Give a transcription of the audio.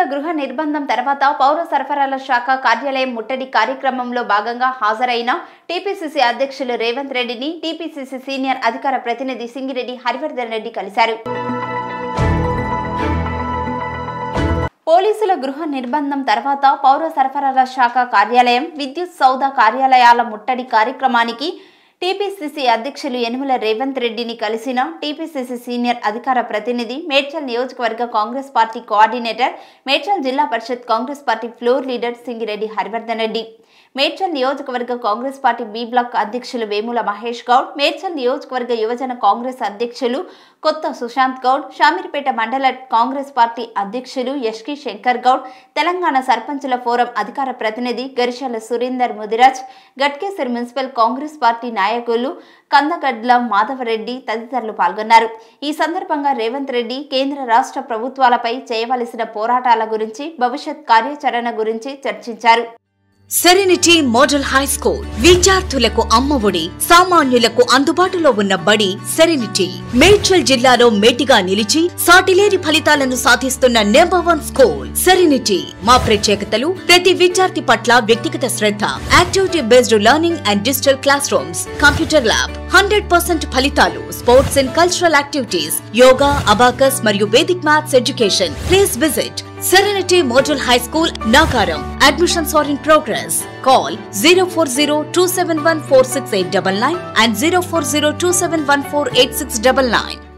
పోలీసుల గృహ నిర్బంధం తర్వాత పౌర సరఫరాల శాఖ కార్యాలయం ముట్టడి కార్యక్రమంలో భాగంగా హాజరైన టీపీసీసీ అధ్యక్షులు రేవంత్ రెడ్డిని టీపీసీసీ సీనియర్ అధికార ప్రతినిధి సింగిరెడ్డి హరివర్ధన్ రెడ్డి కలిశారు పోలీసుల గృహ నిర్బంధం తర్వాత పౌర సరఫరాల శాఖ కార్యాలయం విద్యుత్ సౌద కార్యాలయాల ముట్టడి కార్యక్రమానికి టీపీసీసీ అధ్యక్షులు యనుమల రేవంత్ రెడ్డిని కలిసిన టీపీసీసీ సీనియర్ అధికార ప్రతినిధి మేడ్చల్ నియోజకవర్గ Congress party coordinator Medchal Zilla Parishad Congress party floor leader Singireddy Harivardhan Reddy Medchal నియోజకవర్గ కాంగ్రెస్ పార్టీ బి బ్లాక్ అధ్యక్షులు వేముల మహేష్ గౌడ్ మేడ్చల్ నియోజకవర్గ యువజన కాంగ్రెస్ అధ్యక్షులు కొత్త సుశాంత్ గౌడ్ షామీర్పేట మండల కాంగ్రెస్ పార్టీ అధ్యక్షులు యష్కి శంకర్ గౌడ్ తెలంగాణ సర్పంచుల ఫోరం అధికార ప్రతినిధి Garishala Surender Mudiraj Ghatkesar municipal Congress party నాయకులు కందగడ్ల మాధవరెడ్డి తదితరులు పాల్గొన్నారు ఈ సందర్భంగా రేవంత్ రెడ్డి కేంద్ర రాష్ట్ర ప్రభుత్వాలపై చేయవలసిన పోరాటాల గురించి భవిష్యత్ కార్యాచరణ గురించి చర్చించారు సెరెనిటీ మోడల్ హై స్కూల్ విద్యార్థులకు అమ్మఒడి సామాన్యులకు అందుబాటులో ఉన్న బడి సెరెనిటీ మేడ్చల్ జిల్లాలో మేటిగా నిలిచి సాటిలేని ఫలితాలను సాధిస్తున్న నెంబర్ వన్ స్కూల్ సెరెనిటీ మా ప్రత్యేకతలు ప్రతి విద్యార్థి పట్ల వ్యక్తిగత శ్రద్ధ activity based learning and digital classrooms computer lab hundred percent ఫలితాలు sports and cultural activities yoga abacus మరియు Vedic maths education please visit Serenity Model High School, Nagaram. Admissions are in progress. Call 040 and 040 271 8699.